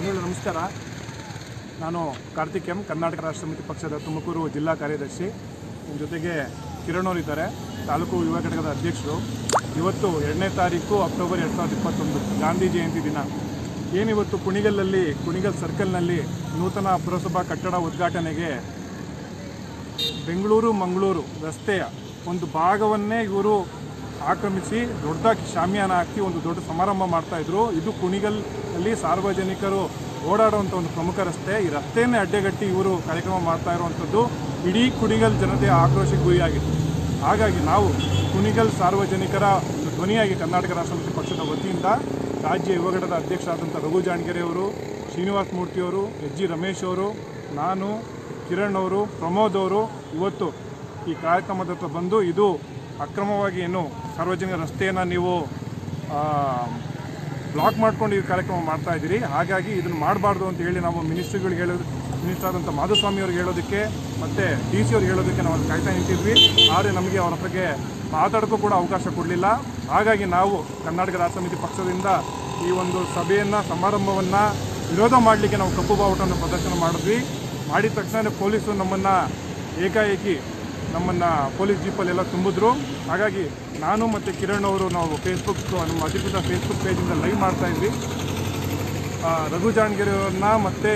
ಬಂಧುಗಳು ನಮಸ್ಕಾರ ನಾನು ಕಾರ್ತಿಕ್ ಎಂ ಕರ್ನಾಟಕ ರಾಷ್ಟ್ರ ಸಮಿತಿ ಪಕ್ಷದ ತುಮಕೂರು ಜಿಲ್ಲಾ ಕಾರ್ಯದರ್ಶಿ ನಿಮ್ಮ ಜೊತೆಗೆ ಕಿರಣ್ ಅವರು ಇದ್ದಾರೆ ತಾಲೂಕು ಯುವ ಘಟಕದ ಅಧ್ಯಕ್ಷರು ಇವತ್ತು ಎರಡನೇ ತಾರೀಕು ಅಕ್ಟೋಬರ್ ಎರಡು ಸಾವಿರದ ಇಪ್ಪತ್ತೊಂದು ಗಾಂಧಿ ಜಯಂತಿ ದಿನ ಏನಿವತ್ತು ಕುಣಿಗಲ್ಲಲ್ಲಿ ಕುಣಿಗಲ್ ಸರ್ಕಲ್ನಲ್ಲಿ ನೂತನ ಪುರಸಭಾ ಕಟ್ಟಡ ಉದ್ಘಾಟನೆಗೆ ಬೆಂಗಳೂರು ಮಂಗಳೂರು ರಸ್ತೆಯ ಒಂದು ಭಾಗವನ್ನೇ ಇವರು ಆಕ್ರಮಿಸಿ ದೊಡ್ಡದಾಗಿ ಶಾಮಿಯಾನ ಹಾಕಿ ಒಂದು ದೊಡ್ಡ ಸಮಾರಂಭ ಮಾಡ್ತಾ ಇದ್ರು ಇದು ಕುಣಿಗಲ್ ಅಲ್ಲಿ ಸಾರ್ವಜನಿಕರು ಓಡಾಡುವಂಥ ಒಂದು ಪ್ರಮುಖ ರಸ್ತೆ ಈ ರಸ್ತೆಯನ್ನೇ ಅಡ್ಡೆಗಟ್ಟಿ ಇವರು ಕಾರ್ಯಕ್ರಮ ಮಾಡ್ತಾ ಇರುವಂಥದ್ದು ಇಡೀ ಕುಣಿಗಲ್ ಜನತೆಯ ಆಕ್ರೋಶಕ್ಕೆ ಗುರಿಯಾಗಿತ್ತು ಹಾಗಾಗಿ ನಾವು ಕುಣಿಗಲ್ ಸಾರ್ವಜನಿಕರ ಒಂದು ಧ್ವನಿಯಾಗಿ ಕರ್ನಾಟಕ ರಾಷ್ಟ್ರ ಸಮಿತಿ ಪಕ್ಷದ ವತಿಯಿಂದ ರಾಜ್ಯ ಯುವಘಟದ ಅಧ್ಯಕ್ಷರಾದಂಥ ರಘು ಜಾಣಗೆರೆ ಅವರು ಶ್ರೀನಿವಾಸ ಮೂರ್ತಿಯವರು ಎಚ್ ಜಿ ರಮೇಶ್ ಅವರು ನಾನು ಕಿರಣ್ ಅವರು ಪ್ರಮೋದ್ ಅವರು ಇವತ್ತು ಈ ಕಾರ್ಯಕ್ರಮದ ಹತ್ರ ಬಂದು ಇದು ಅಕ್ರಮವಾಗಿ ಏನು ಸಾರ್ವಜನಿಕ ರಸ್ತೆಯನ್ನು ನೀವು ಆ, ಬ್ಲಾಕ್ ಮಾಡ್ಕೊಂಡು ಈ ಕಾರ್ಯಕ್ರಮ ಮಾಡ್ತಾ ಇದ್ದೀರಿ ಹಾಗಾಗಿ ಇದನ್ನು ಮಾಡಬಾರ್ದು ಅಂತ ಹೇಳಿ ನಾವು ಮಿನಿಸ್ಟ್ರಿಗಳಿಗೆ ಹೇಳೋದು ಮಿನಿಸ್ಟರ್ ಆದಂಥ ಮಾಧುಸ್ವಾಮಿ ಅವ್ರಿಗೆ ಹೇಳೋದಕ್ಕೆ ಮತ್ತು ಡಿ ಸಿ ಅವ್ರಿಗೆ ಹೇಳೋದಕ್ಕೆ ನಾವು ಅಲ್ಲಿ ಕಾಯ್ತಾ ನಿಂತಿದ್ವಿ ಆದರೆ ನಮಗೆ ಅವರ ಹತ್ರಕ್ಕೆ ಮಾತಾಡೋಕ್ಕೂ ಕೂಡ ಅವಕಾಶ ಕೊಡಲಿಲ್ಲ ಹಾಗಾಗಿ ನಾವು ಕರ್ನಾಟಕ ರಾಷ್ಟ್ರ ಸಮಿತಿ ಪಕ್ಷದಿಂದ ಈ ಒಂದು ಸಭೆಯನ್ನು ಸಮಾರಂಭವನ್ನು ವಿರೋಧ ಮಾಡಲಿಕ್ಕೆ ನಾವು ಕಪ್ಪು ಬಾವುಟವನ್ನು ಪ್ರದರ್ಶನ ಮಾಡಿದ್ವಿ ಮಾಡಿದ ತಕ್ಷಣ ಪೊಲೀಸರು ನಮ್ಮನ್ನು ಏಕಾಏಕಿ ನಮ್ಮನ್ನು ಪೊಲೀಸ್ ಜೀಪಲ್ಲೆಲ್ಲ ತುಂಬಿದ್ರು ಹಾಗಾಗಿ ನಾನು ಮತ್ತು ಕಿರಣ್ ಅವರು ನಾವು ಫೇಸ್ಬುಕ್ ನಮ್ಮ ಅಧಿಕೃತ ಫೇಸ್ಬುಕ್ ಪೇಜಿಂದ ಲೈವ್ ಮಾಡ್ತಾ ಇದ್ವಿ ಆ, ರಘು ಜಾಣಗೆರೆ ಅವ್ರನ್ನ ಮತ್ತು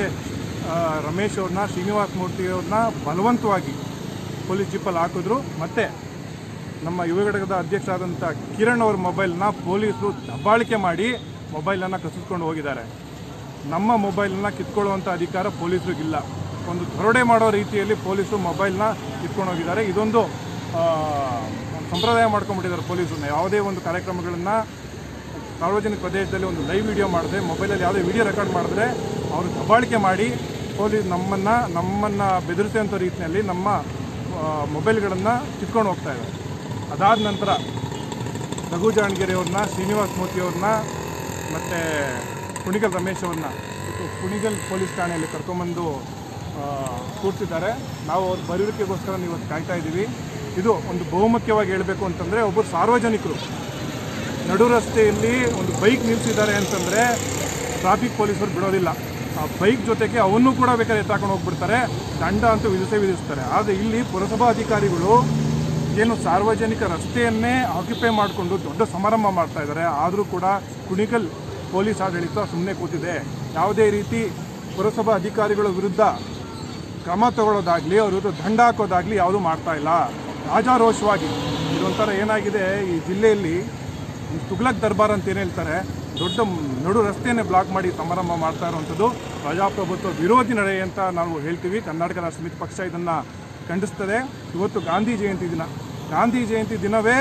ರಮೇಶ್ ಅವ್ರನ್ನ ಶ್ರೀನಿವಾಸ ಮೂರ್ತಿ ಅವ್ರನ್ನ ಬಲವಂತವಾಗಿ ಪೊಲೀಸ್ ಜೀಪಲ್ಲಿ ಹಾಕಿದ್ರು ಮತ್ತು ನಮ್ಮ ಯುವ ಘಟಕದ ಅಧ್ಯಕ್ಷರಾದಂಥ ಕಿರಣ್ ಅವ್ರ ಮೊಬೈಲ್ನ ಪೊಲೀಸರು ದಬ್ಬಾಳಿಕೆ ಮಾಡಿ ಮೊಬೈಲನ್ನು ಕಸಿಸ್ಕೊಂಡು ಹೋಗಿದ್ದಾರೆ ನಮ್ಮ ಮೊಬೈಲನ್ನ ಕಿತ್ಕೊಳ್ಳುವಂಥ ಅಧಿಕಾರ ಪೊಲೀಸರಿಗಿಲ್ಲ ಒಂದು ದರೋಡೆ ಮಾಡೋ ರೀತಿಯಲ್ಲಿ ಪೊಲೀಸರು ಮೊಬೈಲ್ನ ಕಿತ್ಕೊಂಡು ಹೋಗಿದ್ದಾರೆ ಇದೊಂದು ಆ, ಒಂದು ಸಂಪ್ರದಾಯ ಮಾಡ್ಕೊಂಡ್ಬಿಟ್ಟಿದ್ದಾರೆ ಪೊಲೀಸರನ್ನ ಯಾವುದೇ ಒಂದು ಕಾರ್ಯಕ್ರಮಗಳನ್ನು ಸಾರ್ವಜನಿಕ ಪ್ರದೇಶದಲ್ಲಿ ಒಂದು ಲೈವ್ ವಿಡಿಯೋ ಮಾಡಿದ್ರೆ ಮೊಬೈಲಲ್ಲಿ ಯಾವುದೇ ವಿಡಿಯೋ ರೆಕಾರ್ಡ್ ಮಾಡಿದ್ರೆ ಅವರು ದಬ್ಬಾಳಿಕೆ ಮಾಡಿ ಪೊಲೀಸ್ ನಮ್ಮನ್ನು ನಮ್ಮನ್ನು ಬೆದರಿಸುವಂಥ ರೀತಿಯಲ್ಲಿ ನಮ್ಮ ಮೊಬೈಲ್ಗಳನ್ನು ಕಿತ್ಕೊಂಡು ಹೋಗ್ತಾ ಇದ್ದಾರೆ ಅದಾದ ನಂತರ ರಘು ಜಾಣಗೆರೆ ಅವ್ರನ್ನ ಶ್ರೀನಿವಾಸ್ ಮೂರ್ತಿ ಅವ್ರನ್ನ ಮತ್ತು ಕುಣಿಗಲ್ ರಮೇಶ್ ಅವ್ರನ್ನ ಇವತ್ತು ಕುಣಿಗಲ್ ಪೊಲೀಸ್ ಠಾಣೆಯಲ್ಲಿ ಕರ್ಕೊಂಬಂದು ಆ, ಕೂರಿಸಿದ್ದಾರೆ ನಾವು ಅವ್ರ ಬರುವಿಕೆಗೋಸ್ಕರ ನೀವು ಇವತ್ತು ಕಾಯ್ತಾ ಇದ್ದೀವಿ ಇದು ಒಂದು ಬಹುಮುಖ್ಯವಾಗಿ ಹೇಳಬೇಕು ಅಂತಂದರೆ ಒಬ್ಬರು ಸಾರ್ವಜನಿಕರು ನಡು ರಸ್ತೆಯಲ್ಲಿ ಒಂದು ಬೈಕ್ ನಿಲ್ಲಿಸಿದ್ದಾರೆ ಅಂತಂದರೆ ಟ್ರಾಫಿಕ್ ಪೊಲೀಸರು ಬಿಡೋದಿಲ್ಲ ಆ ಬೈಕ್ ಜೊತೆಗೆ ಅವನ್ನೂ ಕೂಡ ಬೇಕಾದ್ರೆ ಎತ್ತಾಕೊಂಡು ಹೋಗ್ಬಿಡ್ತಾರೆ ದಂಡ ಅಂತೂ ವಿಧಿಸೇ ವಿಧಿಸ್ತಾರೆ ಆದರೆ ಇಲ್ಲಿ ಪುರಸಭಾ ಅಧಿಕಾರಿಗಳು ಏನು ಸಾರ್ವಜನಿಕ ರಸ್ತೆಯನ್ನೇ ಆಕ್ಯುಪೈ ಮಾಡಿಕೊಂಡು ದೊಡ್ಡ ಸಮಾರಂಭ ಮಾಡ್ತಾ ಇದ್ದಾರೆ ಆದರೂ ಕೂಡ ಕುಣಿಗಲ್ ಪೊಲೀಸ್ ಆಡಳಿತ ಸುಮ್ಮನೆ ಕೂತಿದೆ ಯಾವುದೇ ರೀತಿ ಪುರಸಭಾ ಅಧಿಕಾರಿಗಳ ವಿರುದ್ಧ ಕ್ರಮ ತಗೊಳ್ಳೋದಾಗ್ಲಿ ಅವ್ರ ವಿರುದ್ಧ ದಂಡ ಹಾಕೋದಾಗ್ಲಿ ಯಾವುದೂ ಮಾಡ್ತಾ ಇಲ್ಲ ರಾಜಾರೋಷವಾಗಿ ಇದೊಂಥರ ಏನಾಗಿದೆ ಈ ಜಿಲ್ಲೆಯಲ್ಲಿ ಈ ತುಗ್ಲಕ್ ದರ್ಬಾರ್ ಅಂತ ಏನು ಹೇಳ್ತಾರೆ ದೊಡ್ಡ ನಡು ರಸ್ತೆಯನ್ನೇ ಬ್ಲಾಕ್ ಮಾಡಿ ಸಮಾರಂಭ ಮಾಡ್ತಾ ಇರುವಂಥದ್ದು ಪ್ರಜಾಪ್ರಭುತ್ವ ವಿರೋಧಿ ನಡೆ ಅಂತ ನಾವು ಹೇಳ್ತೀವಿ ಕರ್ನಾಟಕ ರಾಷ್ಟ್ರ ಸಮಿತಿ ಪಕ್ಷ ಇದನ್ನು ಖಂಡಿಸ್ತದೆ ಇವತ್ತು ಗಾಂಧಿ ಜಯಂತಿ ದಿನ ಗಾಂಧಿ ಜಯಂತಿ ದಿನವೇ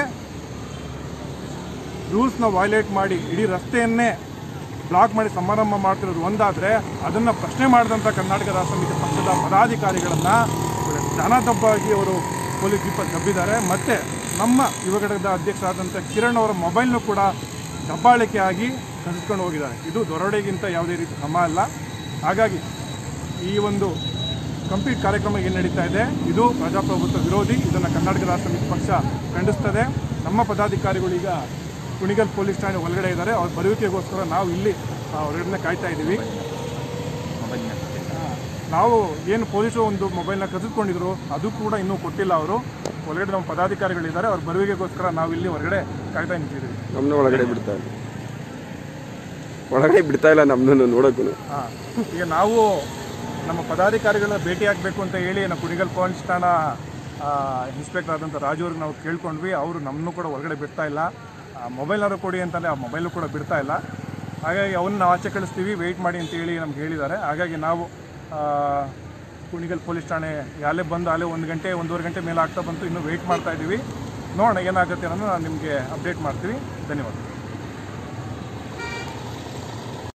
ರೂಲ್ಸ್ನ ವೈಲೇಟ್ ಮಾಡಿ ಇಡೀ ರಸ್ತೆಯನ್ನೇ ಬ್ಲಾಕ್ ಮಾಡಿ ಸಮಾರಂಭ ಮಾಡ್ತಿರೋದು ಒಂದಾದರೆ ಅದನ್ನು ಪ್ರಶ್ನೆ ಮಾಡಿದಂಥ ಕರ್ನಾಟಕ ರಾಷ್ಟ್ರ ಸಮಿತಿ ಪಕ್ಷದ ಪದಾಧಿಕಾರಿಗಳನ್ನು ಜನದಬ್ಬಾಗಿ ಅವರು ಪೊಲೀಸ್ ಜೀಪಲ್ಲಿ ದಬ್ಬಿದ್ದಾರೆ ಮತ್ತು ನಮ್ಮ ಯುವ ಘಟಕದ ಅಧ್ಯಕ್ಷರಾದಂಥ ಕಿರಣ್ ಅವರ ಮೊಬೈಲ್ನೂ ಕೂಡ ದಬ್ಬಾಳಿಕೆ ಆಗಿ ಕಸಿಸ್ಕೊಂಡು ಹೋಗಿದ್ದಾರೆ ಇದು ದೊರಡೆಗಿಂತ ಯಾವುದೇ ರೀತಿ ಕ್ರಮ ಅಲ್ಲ ಹಾಗಾಗಿ ಈ ಒಂದು ಕಂಪ್ಲೀಟ್ ಕಾರ್ಯಕ್ರಮ ಏನು ನಡೀತಾ ಇದೆ ಇದು ಪ್ರಜಾಪ್ರಭುತ್ವ ವಿರೋಧಿ ಇದನ್ನು ಕರ್ನಾಟಕ ರಾಷ್ಟ್ರ ಸಮಿತಿ ಪಕ್ಷ ಖಂಡಿಸ್ತದೆ ನಮ್ಮ ಪದಾಧಿಕಾರಿಗಳು ಈಗ ಕುಣಿಗಲ್ ಪೊಲೀಸ್ ಠಾಣೆ ಒಳಗಡೆ ಇದ್ದಾರೆ ಅವ್ರ ಬರುವಿಕೆಗೋಸ್ಕರ ನಾವು ಇಲ್ಲಿ ಆ, ಹೊರಗಡೆ ಕಾಯ್ತಾ ಇದ್ದೀವಿ ನಾವು ಏನು ಪೊಲೀಸರು ಒಂದು ಮೊಬೈಲ್ನ ಕಸಿದ್ಕೊಂಡಿದ್ರು ಅದು ಕೂಡ ಇನ್ನೂ ಕೊಟ್ಟಿಲ್ಲ ಅವರು ಒಳಗಡೆ ನಮ್ಮ ಪದಾಧಿಕಾರಿಗಳಿದ್ದಾರೆ ಅವ್ರ ಬರುವಿಕೆಗೋಸ್ಕರ ನಾವು ಇಲ್ಲಿ ಹೊರಗಡೆ ಕಾಯ್ತಾ ನಿಂತಿದ್ದೀವಿ ನಮ್ಮನ್ನ ಒಳಗಡೆ ಬಿಡ್ತಾ ಇಲ್ಲ ಒಳಗಡೆ ಬಿಡ್ತಾ ಇಲ್ಲ ನಮ್ಮನ್ನು ನೋಡೋಕ್ಕೂ ಹಾಂ ಈಗ ನಾವು ನಮ್ಮ ಪದಾಧಿಕಾರಿಗಳನ್ನ ಭೇಟಿ ಆಗಬೇಕು ಅಂತ ಹೇಳಿ ನಮ್ಮ ಕುಣಿಗಲ್ ಪೊಲೀಸ್ ಠಾಣಾ ಆ, ಇನ್ಸ್ಪೆಕ್ಟರ್ ಆದಂಥ ರಾಜು ಅವ್ರಿಗೆ ನಾವು ಕೇಳ್ಕೊಂಡ್ವಿ ಅವರು ನಮ್ಮನ್ನು ಕೂಡ ಹೊರಗಡೆ ಬಿಡ್ತಾ ಇಲ್ಲ ಮೊಬೈಲ್ನಾದ್ರು ಕೊಡಿ ಅಂತಂದರೆ ಆ ಮೊಬೈಲು ಕೂಡ ಬಿಡ್ತಾ ಇಲ್ಲ ಹಾಗಾಗಿ ಅವನ್ನ ನಾವು ಆಚೆ ಕಳಿಸ್ತೀವಿ ವೆಯ್ಟ್ ಮಾಡಿ ಅಂತ ಹೇಳಿ ನಮ್ಗೆ ಹೇಳಿದ್ದಾರೆ ಹಾಗಾಗಿ ನಾವು ಆ, ಕುಣಿಗಲ್ ಪೊಲೀಸ್ ಠಾಣೆ ಅಲ್ಲೇ ಬಂದು ಅಲ್ಲೇ ಒಂದು ಗಂಟೆ ಒಂದೂವರೆ ಗಂಟೆ ಮೇಲೆ ಆಗ್ತಾ ಬಂತು ಇನ್ನೂ ವೆಯ್ಟ್ ಮಾಡ್ತಾ ಇದ್ದೀವಿ ನೋಡೋಣ ಏನಾಗುತ್ತೆ ಅನ್ನೋದು ನಾನು ನಿಮಗೆ ಅಪ್ಡೇಟ್ ಮಾಡ್ತೀವಿ ಧನ್ಯವಾದ